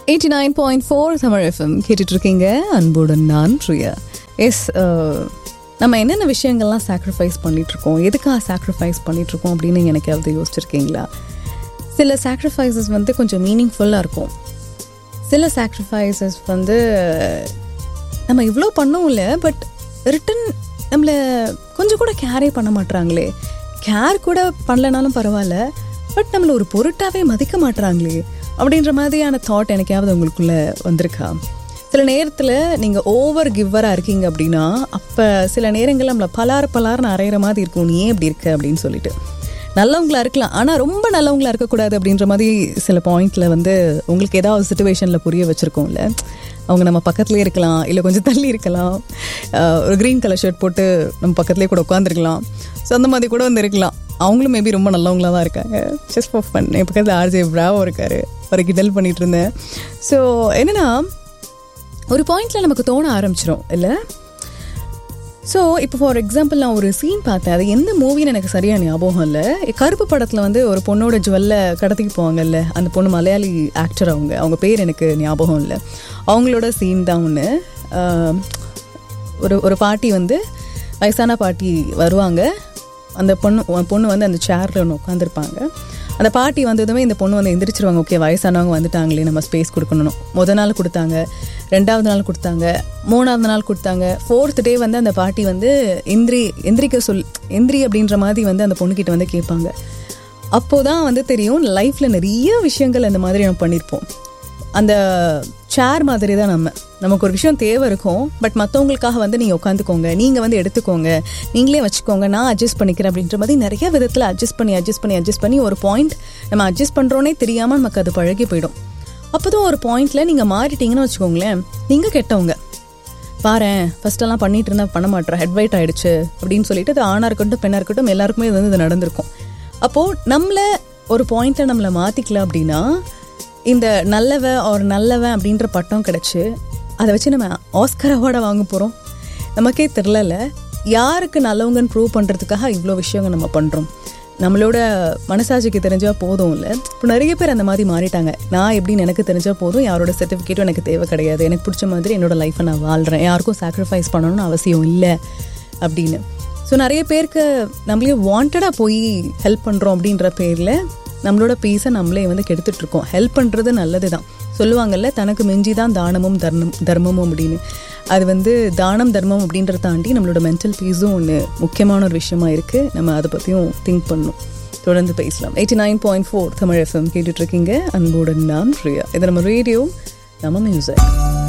eighty nine point four Tamil FM கேட்டுட்டு இருக்கீங்க அன்புடன் நான் பிரியா எஸ் நம்ம என்னென்ன விஷயங்கள்லாம் சாக்ரிஃபைஸ் பண்ணிட்டு இருக்கோம் எதுக்காக சாக்ரிஃபைஸ் பண்ணிட்டு இருக்கோம் அப்படின்னு எனக்காவது யோசிச்சிருக்கீங்களா சில சாக்ரிஃபைசஸ் வந்து கொஞ்சம் மீனிங்ஃபுல்லாக இருக்கும் சில சாக்ரிஃபைசஸ் வந்து நம்ம இவ்வளோ பண்ணவும் இல்லை பட் ரிட்டன் நம்மளை கொஞ்சம் கூட கேரே பண்ண மாட்றாங்களே கேர் கூட பண்ணலனாலும் பரவாயில்ல பட் நம்மளை ஒரு பொருட்டாவே மதிக்க மாட்றாங்களே அப்படின்ற மாதிரியான தாட் எனக்காவது உங்களுக்குள்ள வந்திருக்கா சில நேரத்தில் நீங்கள் ஓவர் கிவ்வராக இருக்கீங்க அப்படின்னா அப்போ சில நேரங்களில் நம்மளை பலார் பலார்னு அரைகிற மாதிரி இருக்கும் நீ ஏன் இப்படி இருக்க அப்படின்னு சொல்லிட்டு நல்லவங்களா இருக்கலாம் ஆனால் ரொம்ப நல்லவங்களா இருக்கக்கூடாது அப்படின்ற மாதிரி சில பாயிண்ட்ல வந்து உங்களுக்கு ஏதாவது சுச்சுவேஷனில் புரிய வச்சுருக்கோம்ல அவங்க நம்ம பக்கத்துலேயே இருக்கலாம் இல்லை கொஞ்சம் தள்ளி இருக்கலாம் ஆஹ் ஒரு க்ரீன் கலர் ஷர்ட் போட்டு நம்ம பக்கத்துலேயே கூட உட்காந்துருக்கலாம் ஸோ அந்த மாதிரி கூட வந்து இருக்கலாம் அவங்களும் மேபி ரொம்ப நல்லவங்களா தான் இருக்காங்க ஜஸ்ட் ஃபார் ஃபன் என் பக்கத்தில் ஆர்ஜே பிராவோ இருக்காரு ஒரு கிண்டல் பண்ணிட்டு இருந்தேன் ஸோ என்னன்னா ஒரு பாயிண்ட்ல நமக்கு தோண ஆரம்பிச்சிரும் இல்லை ஸோ இப்போ ஃபார் எக்ஸாம்பிள் நான் ஒரு சீன் பார்த்தேன் அது எந்த மூவின்னு எனக்கு சரியாக ஞாபகம் இல்லை கருப்பு படத்தில் வந்து ஒரு பொண்ணோட ஜுவல்ல கடத்திக்கு போவாங்கல்ல அந்த பொண்ணு மலையாளி ஆக்டர் அவங்க அவங்க பேர் எனக்கு ஞாபகம் இல்லை அவங்களோட சீன் தான் ஒன்று ஒரு ஒரு பாட்டி வந்து வயசான பாட்டி வருவாங்க அந்த பொண்ணு பொண்ணு வந்து அந்த சேரில் ஒன்று உட்காந்துருப்பாங்க அந்த பாட்டி வந்ததுமே இந்த பொண்ணு வந்து எந்திரிச்சிருவாங்க ஓகே வயசானவங்க வந்துட்டாங்களே நம்ம ஸ்பேஸ் கொடுக்கணும் முத நாள் கொடுத்தாங்க ரெண்டாவது நாள் கொடுத்தாங்க மூணாவது நாள் கொடுத்தாங்க ஃபோர்த் டே வந்து அந்த பாட்டி வந்து எந்திரி எந்திரிக்க சொல் எந்திரி அப்படின்ற மாதிரி வந்து அந்த பொண்ணுக்கிட்ட வந்து கேட்பாங்க அப்போதான் வந்து தெரியும் லைஃப்பில் நிறைய விஷயங்கள் அந்த மாதிரி நம்ம பண்ணியிருப்போம் அந்த சேர் மாதிரி தான் நம்ம நமக்கு ஒரு விஷயம் தேவை இருக்கும் பட் மற்றவங்களுக்காக வந்து நீங்கள் உட்காந்துக்கோங்க நீங்கள் வந்து எடுத்துக்கோங்க நீங்களே வச்சுக்கோங்க நான் அட்ஜஸ்ட் பண்ணிக்கிறேன் அப்படின்ற மாதிரி நிறைய விதத்தில் அட்ஜஸ்ட் பண்ணி அட்ஜஸ்ட் பண்ணி அட்ஜஸ்ட் பண்ணி ஒரு பாயிண்ட் நம்ம அட்ஜஸ்ட் பண்ணுறோன்னே தெரியாமல் நமக்கு அது பழகி போயிடும் அப்போதான் ஒரு பாயிண்ட்ல நீங்கள் மாறிட்டீங்கன்னு வச்சுக்கோங்களேன் நீங்கள் கெட்டவங்க பாரேன் ஃபர்ஸ்டெல்லாம் பண்ணிட்டு இருந்தா பண்ண மாட்டேன் ஹெட் வெயிட் ஆயிடுச்சு அப்படின்னு சொல்லிட்டு அது ஆணாக இருக்கட்டும் பெண்ணாக இருக்கட்டும் எல்லாருக்குமே இது வந்து இது நடந்திருக்கும் அப்போது நம்மளை ஒரு பாயிண்ட்டை நம்மளை மாற்றிக்கல அப்படின்னா இந்த நல்லவன் ஒரு நல்லவன் அப்படின்ற பட்டம் கிடச்சி அதை வச்சு நம்ம ஆஸ்கர் அவார்டை வாங்க போகிறோம் நமக்கே தெரிலல யாருக்கு நல்லவங்கன்னு ப்ரூவ் பண்ணுறதுக்காக இவ்வளோ விஷயங்கள் நம்ம பண்ணுறோம் நம்மளோட மனசாட்சிக்கு தெரிஞ்சா போதும் இல்லை இப்போ நிறைய பேர் அந்த மாதிரி மாறிட்டாங்க நான் எப்படின்னு எனக்கு தெரிஞ்சா போதும் யாரோட சர்டிஃபிகேட்டும் எனக்கு தேவை கிடையாது எனக்கு பிடிச்ச மாதிரி என்னோட லைஃப்பை நான் வாழ்கிறேன் யாருக்கும் சாக்ரிஃபைஸ் பண்ணணும்னு அவசியம் இல்லை அப்படின்னு ஸோ நிறைய பேருக்கு நம்மளே வாண்டடாக போய் ஹெல்ப் பண்ணுறோம் அப்படின்ற பேரில் நம்மளோட பீஸை நம்மளே வந்து கெடுத்துட்டு இருக்கோம் ஹெல்ப் பண்ணுறது நல்லது தான் சொல்லுவாங்கல்ல தனக்கு மிஞ்சி தான் தானமும் தர்மம் தர்மமும் அப்படின்னு அது வந்து தானம் தர்மம் அப்படின்றத தாண்டி நம்மளோட மென்டல் பீஸும் ஒன்று முக்கியமான ஒரு விஷயமா இருக்குது நம்ம அதை பற்றியும் திங்க் பண்ணணும் தொடர்ந்து பேசலாம் eighty nine point four Tamil FM கேட்டுட்ருக்கீங்க அன்போடு நான் பிரியா இது நம்ம ரேடியோ நம்ம மியூசிக்